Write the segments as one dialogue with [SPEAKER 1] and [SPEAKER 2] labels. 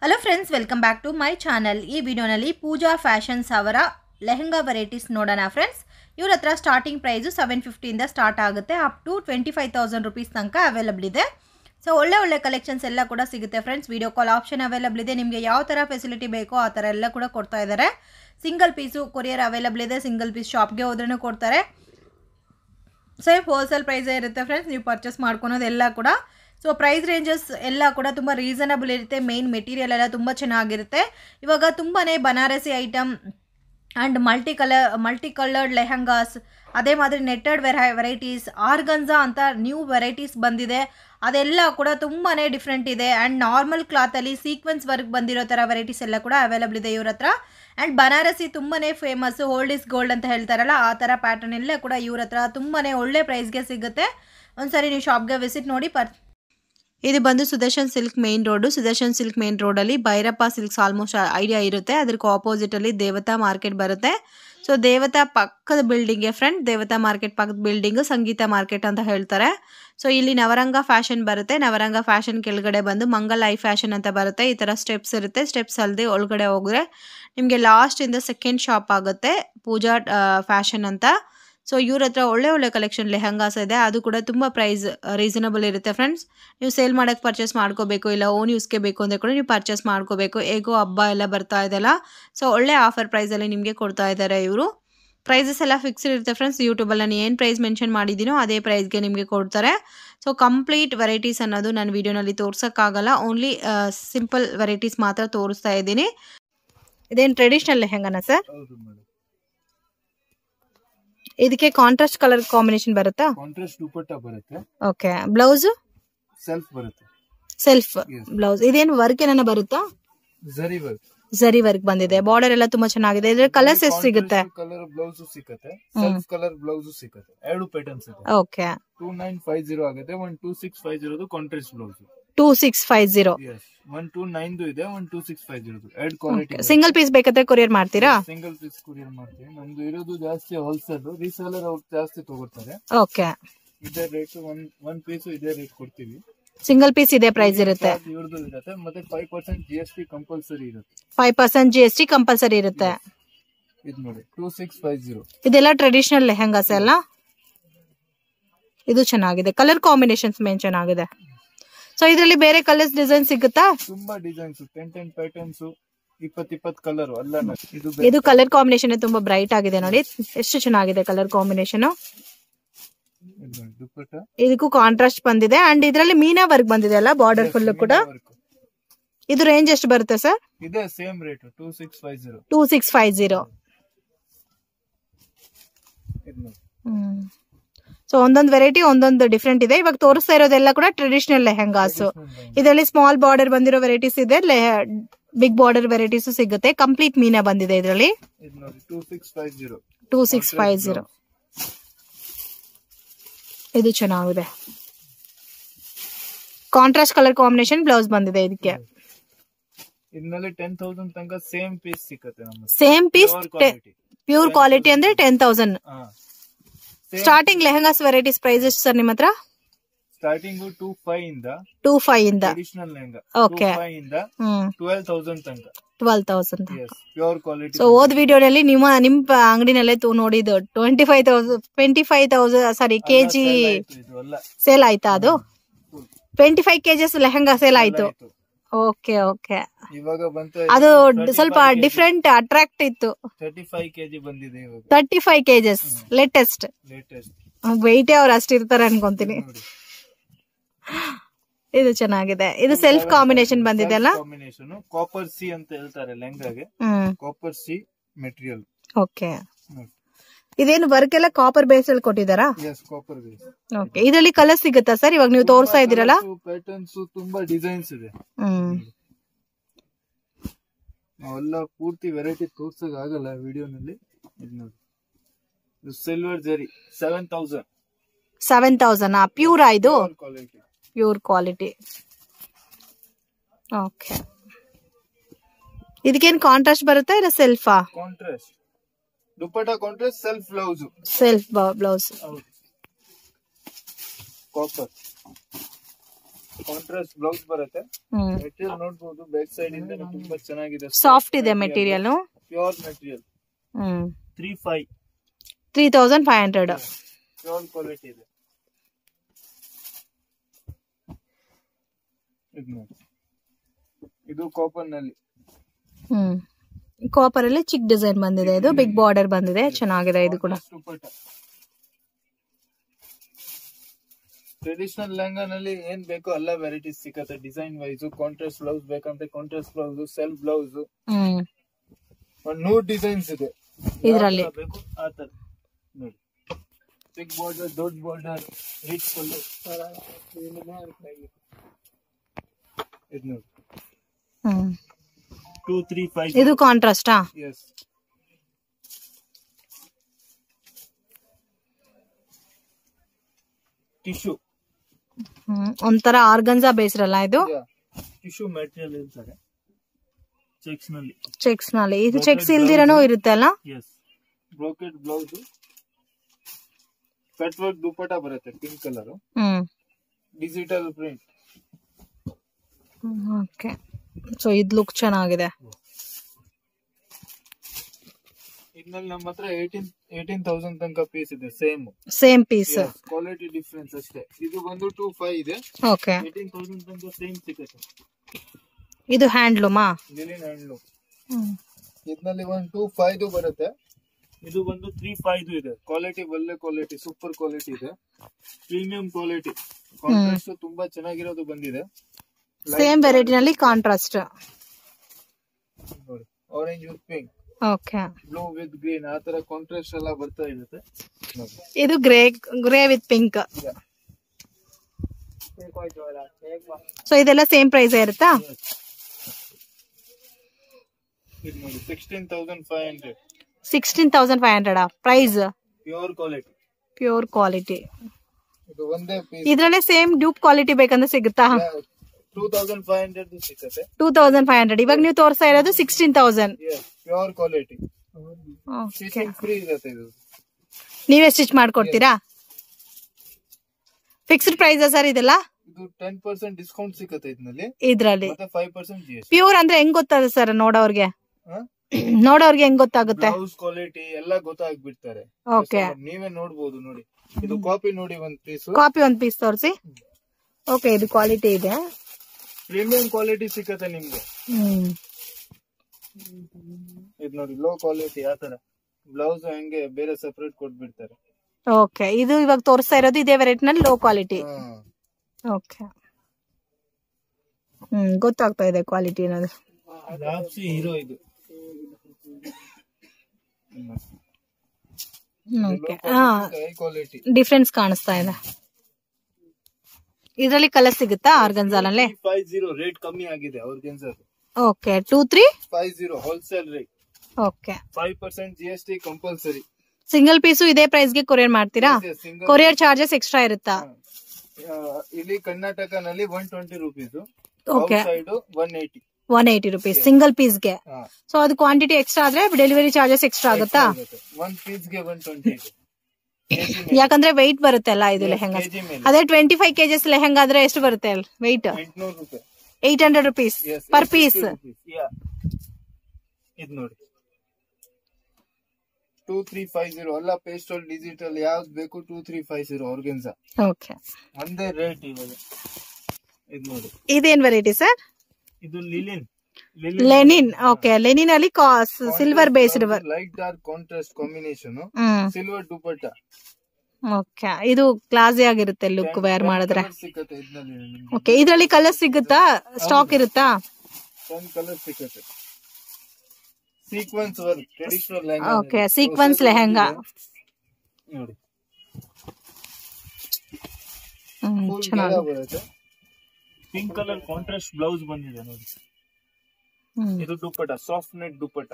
[SPEAKER 1] Hello friends welcome back to my channel ಈ ವಿಡಿಯೋನಲ್ಲಿ ಪೂಜಾ fashions ಅವರ ಲೆಹಂಗಾ ವೆರೈಟೀಸ್ ನೋಡೋಣ ಫ್ರೆಂಡ್ಸ್ ಇವ್ರ ಹತ್ರ ಸ್ಟಾರ್ಟಿಂಗ್ ಪ್ರೈಸು ಸೆವೆನ್ ಫಿಫ್ಟಿಯಿಂದ ಸ್ಟಾರ್ಟ್ ಆಗುತ್ತೆ up to twenty five thousand rupees ತನಕ ಅವೈಲಬಲ್ ಇದೆ ಸೊ ಒಳ್ಳೆ ಒಳ್ಳೆ ಕಲೆಕ್ಷನ್ಸ್ ಎಲ್ಲ ಕೂಡ ಸಿಗುತ್ತೆ friends video call option available ಇದೆ ನಿಮಗೆ ಯಾವ ಥರ ಫೆಸಿಲಿಟಿ ಬೇಕೋ ಆ ಥರ ಎಲ್ಲ ಕೂಡ ಕೊಡ್ತಾ ಇದ್ದಾರೆ ಸಿಂಗಲ್ ಪೀಸು ಕೊರಿಯರ್ ಅವೈಲಬಲ್ ಇದೆ ಸಿಂಗಲ್ ಪೀಸ್ ಶಾಪ್ಗೆ ಹೋದ್ರೂ ಕೊಡ್ತಾರೆ ಸೇಮ್ ಹೋಲ್ಸೇಲ್ ಪ್ರೈಸೇ ಇರುತ್ತೆ ಫ್ರೆಂಡ್ಸ್ ನೀವು ಪರ್ಚೇಸ್ ಮಾಡ್ಕೊಳೋದೆಲ್ಲ ಕೂಡ ಸೊ ಪ್ರೈಸ್ ರೇಂಜಸ್ ಎಲ್ಲ ಕೂಡ ತುಂಬ ರೀಸನಬಲ್ ಇರುತ್ತೆ ಮೇನ್ ಮೆಟೀರಿಯಲ್ ಎಲ್ಲ ತುಂಬ ಚೆನ್ನಾಗಿರುತ್ತೆ ಇವಾಗ ತುಂಬಾ Banarasi item and multi colour multi coloured lehengas ಅದೇ ಮಾದರಿ ನೆಟ್ಟೆಡ್ ವೆರೈ ವೆರೈಟೀಸ್ ಆರ್ಗನ್ಸಾ ಅಂತ ನ್ಯೂ ವೆರೈಟೀಸ್ ಬಂದಿದೆ ಅದೆಲ್ಲ ಕೂಡ ತುಂಬಾ ಡಿಫ್ರೆಂಟ್ ಇದೆ ಆ್ಯಂಡ್ ನಾರ್ಮಲ್ ಕ್ಲಾತಲ್ಲಿ ಸೀಕ್ವೆನ್ಸ್ ವರ್ಕ್ ಬಂದಿರೋ ಥರ ವೆರೈಟೀಸ್ ಎಲ್ಲ ಕೂಡ ಅವೈಲಬಲ್ ಇದೆ ಇವ್ರ ಹತ್ರ ಆ್ಯಂಡ್ ಬನಾರಸಿ ತುಂಬಾ ಫೇಮಸ್ಸು ಓಲ್ಡ್ ಇಸ್ ಗೋಲ್ಡ್ ಅಂತ ಹೇಳ್ತಾರಲ್ಲ ಆ ಥರ ಪ್ಯಾಟರ್ನ್ ಎಲ್ಲ ಕೂಡ ಇವ್ರ ಹತ್ರ ತುಂಬಾ ಒಳ್ಳೆ ಪ್ರೈಸ್ಗೆ ಸಿಗುತ್ತೆ ಒಂದ್ಸರಿ ನೀವು ಶಾಪ್ಗೆ ವಿಸಿಟ್ ನೋಡಿ ಪರ್ ಇದು ಬಂದು Sudarshan silk main road Sudarshan silk main ರೋಡಲ್ಲಿ ಭೈರಪ್ಪ ಸಿಲ್ಕ್ಸ್ ಆಲ್ಮೋಸ್ಟ್ ಐಡಿಯಾ ಇರುತ್ತೆ ಅದಕ್ಕೆ ಆಪೋಸಿಟಲ್ಲಿ ದೇವತಾ ಮಾರ್ಕೆಟ್ ಬರುತ್ತೆ ಸೊ ದೇವತಾ ಪಕ್ಕದ ಬಿಲ್ಡಿಂಗ್ಗೆ ಫ್ರೆಂಡ್ ದೇವತಾ ಮಾರ್ಕೆಟ್ ಪಕ್ಕದ ಬಿಲ್ಡಿಂಗು ಸಂಗೀತ ಮಾರ್ಕೆಟ್ ಅಂತ ಹೇಳ್ತಾರೆ ಸೊ ಇಲ್ಲಿ ನವರಂಗ ಫ್ಯಾಷನ್ ಬರುತ್ತೆ ನವರಂಗ ಫ್ಯಾಷನ್ ಕೆಳಗಡೆ ಬಂದು ಮಂಗಲ್ ಐ ಫ್ಯಾಷನ್ ಅಂತ ಬರುತ್ತೆ ಈ ಥರ ಸ್ಟೆಪ್ಸ್ ಇರುತ್ತೆ ಸ್ಟೆಪ್ಸ್ ಅಲ್ಲದೆ ಒಳಗಡೆ ಹೋದರೆ ನಿಮಗೆ ಲಾಸ್ಟಿಂದ ಸೆಕೆಂಡ್ ಶಾಪ್ ಆಗುತ್ತೆ ಪೂಜಾ ಫ್ಯಾಷನ್ ಅಂತ ಸೊ ಇವ್ರ ಹತ್ರ ಒಳ್ಳೆ ಒಳ್ಳೆ ಕಲೆಕ್ಷನ್ ಲೆಹಂಗಾಸ್ ಇದೆ ಅದು ಕೂಡ ತುಂಬ ಪ್ರೈಸ್ ರೀಸನಬಲ್ ಇರುತ್ತೆ ಫ್ರೆಂಡ್ಸ್ ನೀವು ಸೇಲ್ ಮಾಡೋಕ್ಕೆ ಪರ್ಚೇಸ್ ಮಾಡ್ಕೋಬೇಕು ಇಲ್ಲ ಓನ್ ಯೂಸ್ಗೆ ಬೇಕು ಅಂದರೆ ಕೂಡ ನೀವು ಪರ್ಚೇಸ್ ಮಾಡ್ಕೋಬೇಕು ಹೇಗೋ ಹಬ್ಬ ಎಲ್ಲ ಬರ್ತಾ ಇದೆಲ್ಲ ಸೊ ಒಳ್ಳೆ ಆಫರ್ ಪ್ರೈಸಲ್ಲಿ ನಿಮಗೆ ಕೊಡ್ತಾ ಇದ್ದಾರೆ ಇವರು ಪ್ರೈಸಸ್ ಎಲ್ಲ ಫಿಕ್ಸ್ಡ್ ಇರುತ್ತೆ ಫ್ರೆಂಡ್ಸ್ ಯೂಟ್ಯೂಬಲ್ಲಿ ನಾನು ಏನು ಪ್ರೈಸ್ ಮೆನ್ಷನ್ ಮಾಡಿದ್ದೀನೋ ಅದೇ ಪ್ರೈಸ್ಗೆ ನಿಮಗೆ ಕೊಡ್ತಾರೆ ಸೊ ಕಂಪ್ಲೀಟ್ ವೆರೈಟೀಸ್ ಅನ್ನೋದು ನಾನು ವೀಡಿಯೋನಲ್ಲಿ ತೋರ್ಸೋಕ್ಕಾಗಲ್ಲ ಓನ್ಲಿ ಸಿಂಪಲ್ ವೆರೈಟೀಸ್ ಮಾತ್ರ ತೋರಿಸ್ತಾ ಇದ್ದೀನಿ ಇದೇನು ಟ್ರೆಡಿಷ್ನಲ್ ಲೆಹಂಗಾನ ಸರ್
[SPEAKER 2] ಹೌದು ಮೇಡಮ್
[SPEAKER 1] ಇದಕ್ಕೆ ಕಾಂಟ್ರಾಸ್ಟ್ ಕಲರ್ ಕಾಂಬಿನೇಷನ್ ಬರುತ್ತಾ
[SPEAKER 2] ಕಾಂಟ್ರಾಸ್ಟ್ ದುಪಟ್ಟ ಬರುತ್ತೆ
[SPEAKER 1] ಓಕೆ ಬ್ಲೌಸ್
[SPEAKER 2] ಸೆಲ್ಫ್ ಬರುತ್ತೆ
[SPEAKER 1] ಸೆಲ್ಫ್
[SPEAKER 2] Yes.
[SPEAKER 1] ಬ್ಲೌಸ್ ಇದೇನು ವರ್ಕ್ ಏನಾನ ಬರುತ್ತಾ
[SPEAKER 2] ಜರಿ ವರ್ಕ್
[SPEAKER 1] ಜರಿ ವರ್ಕ್ ಬಂದಿದೆ ಬಾರ್ಡರ್ ಎಲ್ಲ ತುಂಬಾ ಚೆನ್ನಾಗಿದೆ ಇದ್ರ ಕಲರ್ಸ್ ಎಷ್ಟು ಸಿಗುತ್ತೆ
[SPEAKER 2] ಕಲರ್ ಬ್ಲೌಸ್ ಸಿಕ್ಕತ್ತೆ ಸೆಲ್ಫ್ ಕಲರ್ ಬ್ಲೌಸ್ ಸಿಕ್ಕತ್ತೆ ಎರಡು ಪ್ಯಾಟರ್ನ್ಸ್ ಇದೆ
[SPEAKER 1] okay
[SPEAKER 2] two nine five zero ಆಗುತ್ತೆ ಒನ್ ಟೂ ಸಿಕ್ಸ್ ಫೈವ್ ಜೀರೋದು contrast blouse
[SPEAKER 1] two six five zero
[SPEAKER 2] yes one two nine ಇದೆ ಒನ್ ಟೂ ಸಿಕ್ಸ್ ಫೈವ್ ಜೀರೋದು ಎರಡು ಕ್ವಾಲಿಟಿ
[SPEAKER 1] ಸಿಂಗಲ್ ಪೀಸ್ ಬೇಕಾದ್ರೆ ಕೊರಿಯರ್ ಮಾಡ್ತೀರಾ
[SPEAKER 2] ಸಿಂಗಲ್ ಪೀಸ್ ಕುರಿಯರ್ ಮಾಡ್ತೀವಿ ನಮ್ದು ಇರೋದು ಜಾಸ್ತಿ ಹೋಲ್ಸೇಲ್ ರೀಸೇಲರ್ ಅವ್ರು ಜಾಸ್ತಿ ತಗೋತಾರೆ
[SPEAKER 1] ಓಕೆ
[SPEAKER 2] ಇದೇ ರೇಟ್ ಒನ್ ಒನ್ ಪೀಸ್ ಇದೇ ರೇಟ್ ಕೊಡ್ತೀವಿ
[SPEAKER 1] ಸಿಂಗಲ್ ಪೀಸ್ ಇದೆ ಪ್ರೈಸ್ ಇರುತ್ತೆ
[SPEAKER 2] ಇವ್ರದ್ದು ಇರುತ್ತೆ ಮತ್ತೆ five percent G S T compulsory ಇರುತ್ತೆ
[SPEAKER 1] five percent G S T compulsory ಇರುತ್ತೆ
[SPEAKER 2] ಇದು ನೋಡಿ ಟೂ ಸಿಕ್ಸ್ ಫೈವ್ ಜೀರೋ
[SPEAKER 1] ಇದೆಲ್ಲ ಟ್ರೆಡಿಷನಲ್ ಲೆಹಂಗಾಸ್ ಎಲ್ಲ ಇದು ಚೆನ್ನಾಗಿದೆ ಕಲರ್ ಕಾಂಬಿನೇಷನ್ಸ್ ಮೇನ್ ಚೆನ್ನಾಗಿದೆ ಸೊ ಇದರಲ್ಲಿ ಬೇರೆ ಕಲರ್ಸ್ ಡಿಸೈನ್ ಸಿಗುತ್ತಾ
[SPEAKER 2] ತುಂಬಾ ಡಿಸೈನ್ಸ್ ಟೆನ್ ಟೆನ್ ಪ್ಯಾಟರ್ನ್ಸ್ ಇಪ್ಪತ್ ಇಪ್ಪತ್ ಕಲರ್ ಅಲ್ಲ ಇದು
[SPEAKER 1] ಇದು ಕಲರ್ ಕಾಂಬಿನೇಷನ್ ತುಂಬಾ ಬ್ರೈಟ್ ಆಗಿದೆ ನೋಡಿ ಎಷ್ಟು ಚೆನ್ನಾಗಿದೆ ಕಲರ್ ಕಾಂಬಿನೇಷನ್
[SPEAKER 2] ಇದು ನೋಡಿ, ದುಪ್ಪಟ್ಟ
[SPEAKER 1] ಇದಕ್ಕೂ ಕಾಂಟ್ರಾಸ್ಟ್ ಬಂದಿದೆ ಅಂಡ್ ಇದರಲ್ಲಿ ಮೀನಾ ವರ್ಕ್ ಬಂದಿದೆ ಅಲ್ಲ ಬಾರ್ಡರ್ ಫುಲ್ ಕೂಡ
[SPEAKER 2] work.
[SPEAKER 1] ಇದು ರೇಂಜ್ ಎಷ್ಟು ಬರುತ್ತೆ ಸರ್
[SPEAKER 2] ಇದೆ same rate two six five zero
[SPEAKER 1] two six five zero
[SPEAKER 2] ಇದು ನೋಡಿ
[SPEAKER 1] ಸೊ ಒಂದೊಂದು ವೆರೈಟಿ ಒಂದೊಂದು ಡಿಫ್ರೆಂಟ್ ಇದೆ ಇವಾಗ ತೋರಿಸ್ತಾ ಇರೋದೆಲ್ಲ ಕೂಡ ಟ್ರೆಡಿಷನಲ್ ಲೆಹಂಗಾಸ್ ಇದರಲ್ಲಿ ಸ್ಮಾಲ್ ಬಾರ್ಡರ್ ಬಂದಿರೋ ವೆರೈಟೀಸ್ ಇದೆ ಬಿಗ್ ಬಾರ್ಡರ್ ವೆರೈಟೀಸ್ ಸಿಗುತ್ತೆ ಕಂಪ್ಲೀಟ್ ಮೀನಾ ಬಂದಿದೆ ಇದರಲ್ಲಿ
[SPEAKER 2] ಇದು ನೋಡಿ two six five zero
[SPEAKER 1] two six five zero ಇದು ಚೆನ್ನಾಗಿದೆ ಕಾಂಟ್ರಾಸ್ಟ್ ಕಲರ್ ಕಾಂಬಿನೇಷನ್ ಬ್ಲೌಸ್ ಬಂದಿದೆ ಇದಕ್ಕೆ
[SPEAKER 2] ಇದ್ಮೇಲೆ ಟೆನ್ ತೌಸಂಡ್ ತನಕ ಸೇಮ್ ಪೀಸ್ ಸಿಕ್ಕತ್ತೆ ನಮ್ಮ
[SPEAKER 1] same piece
[SPEAKER 2] quality
[SPEAKER 1] pure quality ಅಂದ್ರೆ ಟೆನ್ ತೌಸಂಡ್
[SPEAKER 2] ಹಾ
[SPEAKER 1] ಸ್ಟಾರ್ಟಿಂಗ್ ಲೆಹಂಗಾಸ್ ವೆರೈಟೀಸ್ ಪ್ರೈಸ್ ಎಷ್ಟು ಸರ್ ನಿಮ್ಮ ಹತ್ರ
[SPEAKER 2] ಸ್ಟಾರ್ಟಿಂಗ್ ಟೂ ಫೈವ್ ಇಂದ
[SPEAKER 1] ಟೂ ಫೈವ್ ಇಂದ
[SPEAKER 2] ಟ್ರೆಡಿಷನಲ್ ಲೆಹಂಗಾ
[SPEAKER 1] Okay.
[SPEAKER 2] ಫೈವ್ ಇಂದ
[SPEAKER 1] ಹ್ಮ್
[SPEAKER 2] ಟ್ವೆಲ್ ತೌಸಂಡ್ ತನಕ
[SPEAKER 1] twelve thousand
[SPEAKER 2] yes pure quality
[SPEAKER 1] so ಓದ್ ವಿಡಿಯೋನಲ್ಲಿ ನಿಮ್ಮ ನಿಮ್ ಪ- ಅಂಗಡಿನಲ್ಲೇ ತೂ ನೋಡಿದ್ದು twenty five thousand twenty five thousand sorry KG
[SPEAKER 2] ಇದು ಅಲ್ಲ
[SPEAKER 1] ಸೇಲ್ ಆಯ್ತಾ ಅದು twenty five KGs lehenga sale ಆಯ್ತು
[SPEAKER 2] ಆಯ್ತು.
[SPEAKER 1] ಓಕೆ ಓಕೆ
[SPEAKER 2] ಇವಾಗ ಬಂತ
[SPEAKER 1] ಅದು ಡ್- ಸ್ವಲ್ಪ ಡಿಫ್ರೆಂಟ್ ಅಟ್ರಾಕ್ಟ್ ಇತ್ತು
[SPEAKER 2] ತರ್ಟಿ ಫೈವ್ ಕೆಜಿ ಬಂದಿದೆ ಇವಾಗ
[SPEAKER 1] thirty five KGs latest
[SPEAKER 2] latest
[SPEAKER 1] ವೆಯ್ಟೇ ಅವ್ರು ಅಷ್ಟಿರ್ತಾರೆ ಅನ್ಕೊಂತೀನಿ
[SPEAKER 2] ನೋಡಿ
[SPEAKER 1] ಇದು ಚೆನ್ನಾಗಿದೆ ಇದು ಸೆಲ್ಫ್ ಕಾಂಬಿನೇಷನ್ ಬಂದಿದೆ ಅಲ್ಲ
[SPEAKER 2] ಕಾಂಬಿನೇಷನ್ ಕಾಪರ್ ಸಿ ಅಂತ ಹೇಳ್ತಾರೆ ಲೆಹಂಗಾಗೆ
[SPEAKER 1] hmm
[SPEAKER 2] copper C material
[SPEAKER 1] okay ಇದೇನು ವರ್ಕ್ ಎಲ್ಲ ಕಾಪರ್ ಬೇಸ್ ಅಲ್ಲಿ ಕೊಟ್ಟಿದಾರಾ
[SPEAKER 2] ಎಸ್ ಕಾಪರ್ ಬೇಸ್
[SPEAKER 1] ಓಕೆ ಇದರಲ್ಲಿ ಕಲರ್ ಸಿಗುತ್ತಾ ಸರ್ ಇವಾಗ ನೀವು ತೋರಿಸ್ತಾ ಇದ್ದೀರಲ್ಲ
[SPEAKER 2] ಪ್ಯಾಟರ್ನ್ಸ್ ತುಂಬಾ ಡಿಸೈನ್ಸ್ ಇದೆ
[SPEAKER 1] ಹ್ಮ್
[SPEAKER 2] ನಾವೆಲ್ಲ ಪೂರ್ತಿ ವೆರೈಟಿ ತೋರ್ಸಕ್ ಆಗಲ್ಲ ವಿಡಿಯೋನಲ್ಲಿ ಇದು ನೋಡಿ ಇದು silver zari seven thousand
[SPEAKER 1] seven thousand ಪ್ಯೂರಾ ಇದು
[SPEAKER 2] ಕ್ವಾಲಿಟಿ
[SPEAKER 1] ಪ್ಯೂರ್ ಕ್ವಾಲಿಟಿ ಓಕೆ ಇದಕ್ಕೇನು ಕಾಂಟ್ರಾಸ್ಟ್ ಬರುತ್ತಾ ಇಲ್ಲ ಸೆಲ್ಫಾ
[SPEAKER 2] contrast dupatta contrast self blouse
[SPEAKER 1] self blouse
[SPEAKER 2] ಹೌದು ಕಾಪರ್ ಕಾಂಟ್ರಾಸ್ಟ್ ಬ್ಲೌಸ್ ಬರುತ್ತೆ
[SPEAKER 1] ಹ್ಮ್
[SPEAKER 2] ಮೆಟೀರಿಯಲ್ ನೋಡ್ಬೋದು ಬ್ಯಾಕ್ ಸೈಡ್ ಇಂದ ತುಂಬಾ ಚೆನ್ನಾಗಿದೆ
[SPEAKER 1] ಸಾಫ್ಟ್ ಇದೆ material
[SPEAKER 2] pure material
[SPEAKER 1] hmm
[SPEAKER 2] three five
[SPEAKER 1] three thousand five hundred
[SPEAKER 2] pure quality ಇದೆ ಇದು ನೋಡಿ ಇದು ಕಾಪರ್ ನಲ್ಲಿ
[SPEAKER 1] ಹ್ಮ್ ಕಾಪರ್ ಅಲ್ಲಿ ಚಿಕ್ ಡಿಸೈನ್ ಬಂದಿದೆ ಇದು ಬಿಗ್ ಬಾರ್ಡರ್ ಬಂದಿದೆ ಚೆನ್ನಾಗಿದೆ ಇದು ಕೂಡ
[SPEAKER 2] ದುಪ್ಪಟ್ಟ ಟ್ರೆಡಿಷನಲ್ ಲೆಹಂಗಾ ನಲ್ಲಿ ಏನ್ ಬೇಕೋ ಎಲ್ಲ ವೆರೈಟೀಸ್ ಸಿಕ್ಕತ್ತೆ ಡಿಸೈನ್ ವೈಸ್ ಕಾಂಟ್ರಾಸ್ಟ್ ಬ್ಲೌಸ್ ಬೇಕಂದ್ರೆ contrast blouse self blouse
[SPEAKER 1] hmm
[SPEAKER 2] ಒಂದ್ ನೂರ್ ಡಿಸೈನ್ಸ್ ಇದೆ
[SPEAKER 1] ಇದ್ರಲ್ಲಿ?
[SPEAKER 2] ಯಾವ ತರ ಬೇಕು ಆ ತರ ನೋಡಿ ಬಿಗ್ ಬಾರ್ಡರ್ ದೊಡ್ಡ ಬಾರ್ಡರ್ ರಿಚ್ ಫುಲ್ ಇದು ನೋಡಿ
[SPEAKER 1] ಹ್ಮ್
[SPEAKER 2] ಟೂ ತ್ರೀ ಫೈವ್
[SPEAKER 1] ಇದು ಕಾಂಟ್ರಾಸ್ಟಾ
[SPEAKER 2] ಎಸ್ ಟಿಶ್ಯೂ
[SPEAKER 1] ಹ್ಮ್ ಒಂಥರ ಆರ್ಗನ್ಸಾ ಬೇಸ್ರಲ್ಲ ಇದು
[SPEAKER 2] ಟಿಶ್ಯೂ ಮೆಟೀರಿಯಲ್ ಇರ್ತಾರೆ ಚೆಕ್ಸ್ ನಲ್ಲಿ
[SPEAKER 1] ಚೆಕ್ಸ್ ನಲ್ಲಿ ಇದು ಚೆಕ್ಸ್ ಇಲ್ದಿರನೂ ಇರುತ್ತೆ ಅಲ್ಲ
[SPEAKER 2] yes brocade blouse cut work dupatta ಬರುತ್ತೆ pink colour
[SPEAKER 1] hmm
[SPEAKER 2] digital print
[SPEAKER 1] okay so ಇದು ಲುಕ್ ಚೆನ್ನಾಗಿದೆ
[SPEAKER 2] ಇದ್ರಲ್ಲಿ ನಮ್ಮ ಹತ್ರ ಏಯ್ಟೀನ್ ಏಯ್ಟೀನ್ ತೌಸಂಡ್ ತನಕ ಪೀಸ್ ಇದೆ same
[SPEAKER 1] same piece
[SPEAKER 2] quality difference ಅಷ್ಟೇ ಇದು ಬಂದು ಟೂ ಫೈವ್ ಇದೆ
[SPEAKER 1] ಓಕೆ
[SPEAKER 2] ಏಯ್ಟೀನ್ ತೌಸಂಡ್ ತನಕ ಸೇಮ್ ಸಿಗುತ್ತೆ
[SPEAKER 1] ಇದು ಹ್ಯಾಂಡ್ಲೂಮಾ
[SPEAKER 2] ಲಿಲಿನ್ ಹ್ಯಾಂಡ್ಲೂಮ್ ಇದ್ರಲ್ಲಿ ಒಂದು ಟೂ ಫೈವ್ ಬರುತ್ತೆ ಇದು ಬಂದು ತ್ರೀ ಫೈವ್ ಇದೆ ಕ್ವಾಲಿಟಿ ಒಳ್ಳೆ ಕ್ವಾಲಿಟಿ ಸೂಪರ್ ಕ್ವಾಲಿಟಿ ಇದೆ ಪ್ರೀಮಿಯಂ ಕ್ವಾಲಿಟಿ ಕಾಂಟ್ರಾಸ್ಟ್ ತುಂಬಾ ಚೆನ್ನಾಗಿರೋದು ಬಂದಿದೆ
[SPEAKER 1] ಸೇಮ್ ವೆರೈಟಿ ನಲ್ಲಿ ಕಾಂಟ್ರಾಸ್ಟ್
[SPEAKER 2] ನೋಡಿ orange with pink
[SPEAKER 1] okay
[SPEAKER 2] blue with green ಆ ತರ ಕಾಂಟ್ರಾಸ್ಟ್ ಎಲ್ಲ ಬರ್ತಾ ಇರುತ್ತೆ ನೋಡಿ.
[SPEAKER 1] ಇದು grey grey with pink
[SPEAKER 2] Yeah.
[SPEAKER 1] So ಇದೆಲ್ಲ ಸೇಮ್ ಪ್ರೈಸ್ ಇರುತ್ತಾ
[SPEAKER 2] ಇದು ನೋಡಿ sixteen thousand five hundred
[SPEAKER 1] sixteen thousand five hundred price
[SPEAKER 2] pure quality
[SPEAKER 1] pure quality
[SPEAKER 2] ಇದು ಒಂದೇ ಪೀಸ್
[SPEAKER 1] ಇದ್ರಲ್ಲೇ ಸೇಮ್ ಡ್ಯೂಪ್ ಕ್ವಾಲಿಟಿ ಬೇಕಂದ್ರೆ ಸಿಗುತ್ತಾ
[SPEAKER 2] ಟೂ ತೌಸಂಡ್ ಫೈವ್ ಹಂಡ್ರೆಡ್ ಸಿಗುತ್ತೆ
[SPEAKER 1] ಟೂ ತೌಸಂಡ್ ಫೈವ್ ಹಂಡ್ರೆಡ್ ಇವಾಗ ನೀವು ತೋರಿಸ್ತಾ ಇರೋದು sixteen thousand
[SPEAKER 2] pure quality stitching free ಇರುತ್ತೆ ಇದು
[SPEAKER 1] ನೀವೇ ಸ್ಟಿಚ್ ಮಾಡ್ಕೊಡ್ತೀರಾ ಫಿಕ್ಸ್ಡ್ ಪ್ರೈಸ್ ಸರ್ ಇದೆಲ್ಲ
[SPEAKER 2] ಇದು ಟೆನ್ ಪರ್ಸೆಂಟ್ ಡಿಸ್ಕೌಂಟ್ ಸಿಗುತ್ತೆ ಇದ್ರಲ್ಲಿ
[SPEAKER 1] ಇದ್ರಲ್ಲಿ
[SPEAKER 2] ಮತ್ತೆ five percent G S
[SPEAKER 1] pure ಅಂದ್ರೆ ಹೆಂಗ್ ಗೊತ್ತಾಗುತ್ತೆ ಸರ್ ನೋಡೋರ್ಗೆ ನೋಡೋರ್ಗೆ ಹೆಂಗ್ ಗೊತ್ತಾಗುತ್ತೆ
[SPEAKER 2] ಬ್ಲೌಸ್ ಕ್ವಾಲಿಟಿ ಎಲ್ಲ ಗೊತ್ತಾಗ್ಬಿಡ್ತಾರೆ
[SPEAKER 1] ಓಕೆ
[SPEAKER 2] ನೀವೇ ನೋಡ್ಬೋದು ನೋಡಿ ಇದು ಕಾಪಿ ನೋಡಿ ಒಂದ್ ಪೀಸ್
[SPEAKER 1] ಕಾಪಿ ಒಂದ್ ಪೀಸ್ ತೋರಿಸಿ ಓಕೆ ಇದು ಕ್ವಾಲಿಟಿ ಇದೆ
[SPEAKER 2] ಪ್ರೀಮಿಯಂ ಕ್ವಾಲಿಟಿ ಸಿಕ್ಕತ್ತೆ ನಿಮ್ಗೆ
[SPEAKER 1] ಹ್ಮ್
[SPEAKER 2] ಇದು ನೋಡಿ ಲೋ ಕ್ವಾಲಿಟಿ ಆ ತರ ಬ್ಲೌಸ್ ಹಂಗೆ ಬೇರೆ ಸೆಪರೇಟ್ ಕೊಟ್ಬಿಡ್ತಾರೆ
[SPEAKER 1] ಓಕೆ ಇದು ಇವಾಗ ತೋರಿಸ್ತಾ ಇರೋದು ಇದೇ ವೆರೈಟಿ ನಲ್ಲಿ ಲೋ ಕ್ವಾಲಿಟಿ ಓಕೆ ಹ್ಮ್ ಗೊತ್ತಾಗ್ತಾ ಇದೆ ಕ್ವಾಲಿಟಿ ಅನ್ನೋದು
[SPEAKER 2] ಲಾಪ್ಸಿ ಹೀರೋ ಇದು
[SPEAKER 1] ಓಕೆ ಹಾ
[SPEAKER 2] ಹೈ ಕ್ವಾಲಿಟಿ
[SPEAKER 1] ಡಿಫ್ರೆನ್ಸ್ ಕಾಣಿಸ್ತಾ ಇದೆ ಇದರಲ್ಲಿ ಕಲರ್ ಸಿಗುತ್ತಾ ಆರ್ಗನ್ಸಾಲಲ್ಲಿ
[SPEAKER 2] ಫೈವ್ ಜೀರೋ ರೇಟ್ ಕಮ್ಮಿ ಆಗಿದೆ ಅವ್ರಿಗೆ sir
[SPEAKER 1] okay two three
[SPEAKER 2] five zero wholesale rate
[SPEAKER 1] okay
[SPEAKER 2] five percent G S T compulsory
[SPEAKER 1] single piece ಇದೇ ಪ್ರೈಸ್ಗೆ ಕೊರಿಯರ್ ಮಾಡ್ತೀರಾ
[SPEAKER 2] ಸಿಂಗಲ್
[SPEAKER 1] ಕೊರಿಯರ್ ಚಾರ್ಜಸ್ ಎಕ್ಸ್ಟ್ರಾ ಇರುತ್ತಾ
[SPEAKER 2] ಇಲ್ಲಿ ಕರ್ನಾಟಕನಲ್ಲಿ one twenty rupees
[SPEAKER 1] okay
[SPEAKER 2] side one eighty
[SPEAKER 1] one eighty rupees single ಪೀಸ್ಗೆ so ಅದು quantity extra ಆದ್ರೆ delivery charges extra ಆಗುತ್ತಾ
[SPEAKER 2] ಒನ್ ಪೀಸ್ಗೆ ಒನ್ ಟ್ವೆಂಟಿ
[SPEAKER 1] ಯಾಕಂದ್ರೆ weight ಬರುತ್ತೆ ಅಲ್ಲ ಇದು ಲೆಹಂಗಾ
[SPEAKER 2] ಕೆಜಿ ಮೇಲೆ
[SPEAKER 1] ಅದೇ ಟ್ವೆಂಟಿ ಫೈವ್ ಕೆಜಸ್ ಲೆಹಂಗಾ ಆದ್ರೆ ಎಷ್ಟು ಬರುತ್ತೆ weight
[SPEAKER 2] ಎಂಟ್ನೂರು ರೂಪಾಯಿ
[SPEAKER 1] eight hundred rupees
[SPEAKER 2] Yes,
[SPEAKER 1] per
[SPEAKER 2] 850
[SPEAKER 1] piece
[SPEAKER 2] rupees. Yeah. ಇದ್ ನೋಡಿ ಟೂ ತ್ರೀ ಫೈವ್ ಜೀರೋ ಎಲ್ಲ ಪೇಸ್ಟಲ್ ಡಿಜಿಟಲ್ ಯಾವ್ದು ಬೇಕು two three five zero organza
[SPEAKER 1] okay
[SPEAKER 2] ಒಂದೇ ರೇಟ್ ಇವಾಗ ಇದ್ ನೋಡಿ
[SPEAKER 1] ಇದೇನ್ ವೆರೈಟಿ ಸರ್
[SPEAKER 2] ಇದು ಲಿಲಿನ್
[SPEAKER 1] ಲೆನಿನ್ ಓಕೆ ಲೆನಿನ್ ಅಲ್ಲಿ silver based
[SPEAKER 2] light dark contrast combination
[SPEAKER 1] ಹ್ಮ್
[SPEAKER 2] ಸಿಲ್ವರ್ ದುಪಟ್ಟ
[SPEAKER 1] ಓಕೆ ಇದು ಕ್ಲಾಸಿ ಆಗಿರುತ್ತೆ ಲುಕ್ ವೇರ್ ಮಾಡಿದ್ರೆ
[SPEAKER 2] ಸಿಕ್ಕತ್ತೆ ಇದ್ನಲ್ಲಿ ನಿಮ್ಗೆ
[SPEAKER 1] ಓಕೆ ಇದ್ರಲ್ಲಿ ಕಲರ್ ಸಿಗುತ್ತಾ ಸ್ಟಾಕ್ ಇರುತ್ತಾ
[SPEAKER 2] ಟೆನ್ ಕಲರ್ ಸಿಕ್ಕತ್ತೆ sequence work traditional
[SPEAKER 1] Okay, sequence lehenga.
[SPEAKER 2] ನೋಡಿ
[SPEAKER 1] ಹ್ಮ್
[SPEAKER 2] ಫುಲ್
[SPEAKER 1] ಚೆನ್ನಾಗಿ
[SPEAKER 2] ಬರುತ್ತೆ ಪಿಂಕ್ ಕಲರ್ ಕಾಂಟ್ರಾಸ್ಟ್ ಬ್ಲೌಸ್ ಬಂದಿದೆ ನೋಡಿ
[SPEAKER 1] ಹ್ಮ್
[SPEAKER 2] ಇದು ದುಪ್ಪಟ ಸಾಫ್ಟ್ ನೆಟ್ ದುಪ್ಪಟ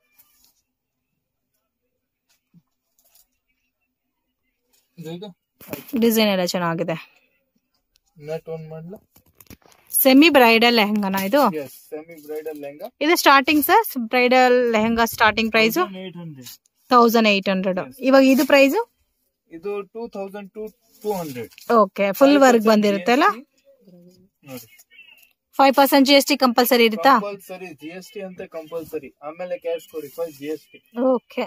[SPEAKER 2] ಇದು
[SPEAKER 1] ಡಿಸೈನ್ ಎಲ್ಲ ಚೆನ್ನಾಗಿದೆ
[SPEAKER 2] ನೆಟ್ ಆನ್ ಮಾಡ್ಲಾ
[SPEAKER 1] ಸೆಮಿ ಬ್ರೈಡಲ್ ಲೆಹಂಗಾನ ಇದು
[SPEAKER 2] ಎಸ್ ಸೆಮಿ ಬ್ರೈಡಲ್ ಲೆಹಂಗಾ
[SPEAKER 1] ಇದು starting sir bridal lehenga starting price
[SPEAKER 2] eight hundred
[SPEAKER 1] thousand eight hundred ಇವಾಗ ಇದು ಪ್ರೈಸ್
[SPEAKER 2] ಇದು two thousand two two hundred
[SPEAKER 1] okay full work ಬಂದಿರುತ್ತೆ ಅಲ್ಲ
[SPEAKER 2] ನೋಡಿ
[SPEAKER 1] five percent G S T compulsory ಇರುತ್ತಾ
[SPEAKER 2] ಕಂಪಲ್ಸರಿ ಜಿ ಎಸ್ ಟಿ ಅಂತ compulsory ಆಮೇಲೆ ಕ್ಯಾಶ್ ಕೊಡಿ first G S T
[SPEAKER 1] okay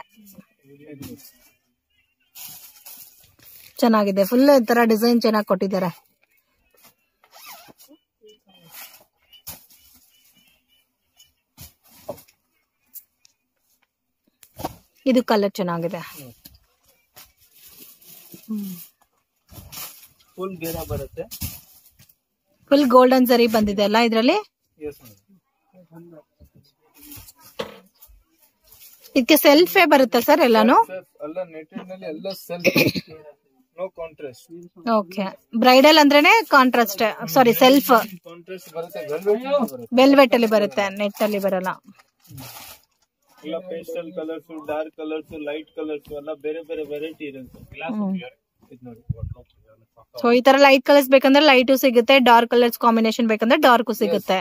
[SPEAKER 1] ಚೆನ್ನಾಗಿದೆ ಫುಲ್ ಈ ತರ ಡಿಸೈನ್ ಚೆನ್ನಾಗಿ ಕೊಟ್ಟಿದ್ದಾರೆ ಇದು ಕಲರ್ ಚೆನ್ನಾಗಿದೆ
[SPEAKER 2] ಫುಲ್ ಗೇರ ಬರುತ್ತೆ
[SPEAKER 1] ಫುಲ್ ಗೋಲ್ಡನ್ ಸರಿ ಬಂದಿದೆ ಅಲ್ಲ ಇದರಲ್ಲಿ
[SPEAKER 2] ಎಸ್
[SPEAKER 1] ಇದಕ್ಕೆ ಸೆಲ್ಫೇ ಬರುತ್ತಾ ಸರ್ ಎಲ್ಲಾನು
[SPEAKER 2] ಎಲ್ಲ ನೆಟೆಡ್ ನಲ್ಲಿ ಎಲ್ಲ self no contrast
[SPEAKER 1] okay bridal ಅಂದ್ರೇನೆ ಕಾಂಟ್ರಾಸ್ಟ್ ಸಾರಿ ಸೆಲ್ಫ್
[SPEAKER 2] ಕಾಂಟ್ರಾಸ್ಟ್ ಬರುತ್ತೆ ವೆಲ್ವೆಟ್ ಬರುತ್ತೆ
[SPEAKER 1] ವೆಲ್ವೆಟ್ ಅಲ್ಲಿ ಬರುತ್ತೆ ನೆಟ್ ಅಲ್ಲಿ ಬರಲ್ಲ
[SPEAKER 2] ಎಲ್ಲ pastel colours dark colours light colours ಎಲ್ಲ ಬೇರೆ ಬೇರೆ ವೆರೈಟಿ ಇರುತ್ತೆ ಇದ್ ನೋಡಿ
[SPEAKER 1] ಸೊ ಈ ತರ ಲೈಟ್ ಕಲರ್ಸ್ ಬೇಕಂದ್ರೆ ಲೈಟು ಸಿಗುತ್ತೆ ಡಾರ್ಕ್ ಕಲರ್ಸ್ ಕಾಂಬಿನೇಷನ್ ಬೇಕಂದ್ರೆ ಡಾರ್ಕು ಸಿಗುತ್ತೆ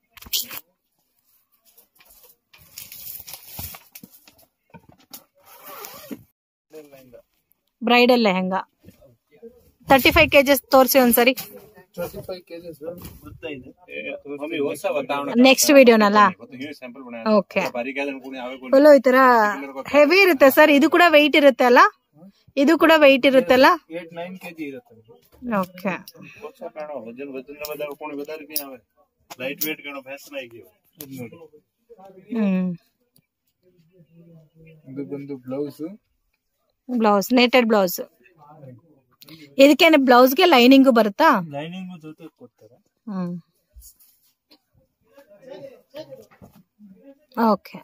[SPEAKER 1] bridal lehenga thirty five KGs ತೋರಿಸಿ ಒಂದ್ಸರಿ
[SPEAKER 2] ಟ್ವೆಂಟಿ ಫೈವ್ ಕೆಜಿಸ್ ಬರ್ತಾ ಇದೆ
[SPEAKER 1] ನೆಕ್ಸ್ಟ್ ವಿಡಿಯೋನಲ್ಲ ಓಕೆ ಫುಲ್ ಈ ತರ ಹೆವಿ ಇರುತ್ತೆ ಸರ್ ಇದು ಕೂಡ ವೆಯ್ಟ್ ಇರುತ್ತೆ ಅಲ್ಲ ಇದು ಕೂಡ ವೆಯ್ಟ್ ಇರುತ್ತಲ್ಲ
[SPEAKER 2] ಏಟ್ ನೈನ್ ಕೆಜಿ ಇರುತ್ತೆ
[SPEAKER 1] ಓಕೆ
[SPEAKER 3] વજન વજન ને વધારે કોણ વધારે બી આવે લાઈટ વેટ ગણો ભેંસ ના ગયો
[SPEAKER 2] ಇದ್ ನೋಡಿ
[SPEAKER 1] ಹ್ಮ್
[SPEAKER 2] ಇದು ಬಂದು ಬ್ಲೌಸ್
[SPEAKER 1] ಬ್ಲೌಸ್ ನೆಟೆಡ್ ಬ್ಲೌಸ್ ಇದಕ್ಕೇನೆ ಬ್ಲೌಸ್ಗೆ ಲೈನಿಂಗು ಬರುತ್ತಾ
[SPEAKER 2] ಲೈನಿಂಗ್ ಜೊತೆ ಕೊಡ್ತಾರೆ
[SPEAKER 1] ಹ್ಮ್ ಓಕೆ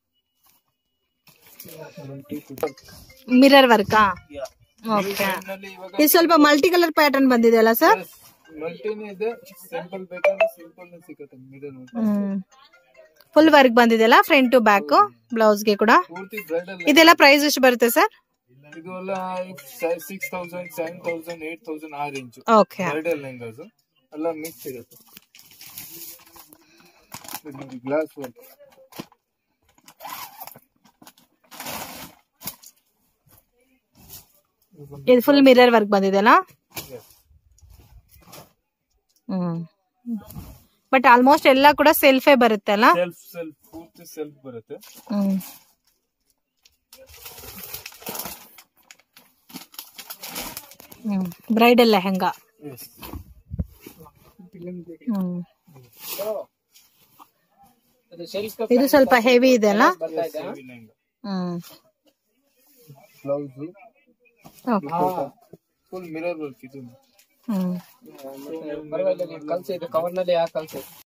[SPEAKER 1] ಮಿರರ್ ವರ್ಕಾ ಓಕೆ
[SPEAKER 2] ನಲ್ಲಿ ಇವಾಗ
[SPEAKER 1] ಇದು ಸ್ವಲ್ಪ ಮಲ್ಟಿ ಕಲರ್ ಪ್ಯಾಟರ್ನ್ ಬಂದಿದೆ ಅಲ್ಲ ಸರ್
[SPEAKER 2] ಮಲ್ಟಿನೇ ಇದೆ ಸಿಂಪಲ್ ಬೇಕಂದ್ರೆ ಸಿಂಪಲ್ ಸಿಗುತ್ತೆ ಮಿಡಲ್
[SPEAKER 1] ಹ್ಮ್ ಫುಲ್ ವರ್ಕ್ ಬಂದಿದೆಯಲ್ಲ ಫ್ರಂಟ್ ಟು ಬ್ಯಾಕ್ ಬ್ಲೌಸ್ಗೆ ಕೂಡ
[SPEAKER 2] ಪೂರ್ತಿ ಬ್ರೈಡಲ್
[SPEAKER 1] ಇದೆಲ್ಲ ಪ್ರೈಸ್ ಎಷ್ಟು ಬರುತ್ತೆ ಸರ್
[SPEAKER 2] ಇದು ಎಲ್ಲ six thousand seven thousand eight thousand ಆ ರೇಂಜ್
[SPEAKER 1] ಓಕೆ
[SPEAKER 2] ಬ್ರೈಡಲ್ ಲೆಹಂಗಾಸ್ ಎಲ್ಲ ಮಿಕ್ಸ್ ಇರುತ್ತೆ ಗ್ಲಾಸ್ ವರ್ಕ್
[SPEAKER 1] ಇದು ಫುಲ್ ಮಿರರ್ ವರ್ಕ್ ಬಂದಿದೆಯಲ್ಲ ಹ್ಮ್ ಬಟ್ ಆಲ್ಮೋಸ್ಟ್ ಎಲ್ಲ ಕೂಡ ಸೆಲ್ಫೇ ಬರುತ್ತೆ ಅಲ್ಲ
[SPEAKER 2] ಸೆಲ್ಫ್ ಸೆಲ್ಫ್ ಪೂರ್ತಿ ಸೆಲ್ಫ್ ಬರುತ್ತೆ
[SPEAKER 1] ಹ್ಮ್ ಹ್ಮ್ ಬ್ರೈಡಲ್ ಲೆಹಂಗಾ
[SPEAKER 2] ಎಸ್
[SPEAKER 1] ಹ್ಮ್ ಇದು ಸ್ವಲ್ಪ ಹೆವಿ ಇದೆ ಅಲ್ಲ ಹ್ಮ್
[SPEAKER 2] blouse
[SPEAKER 1] okay
[SPEAKER 2] full mirror work ಇದು
[SPEAKER 1] ಹ್ಮ್
[SPEAKER 4] ಕಲ್ಸಿ ಇದು ಕವರ್ ನಲ್ಲಿ ಯಾಕೆ ಕಲ್ಸಿ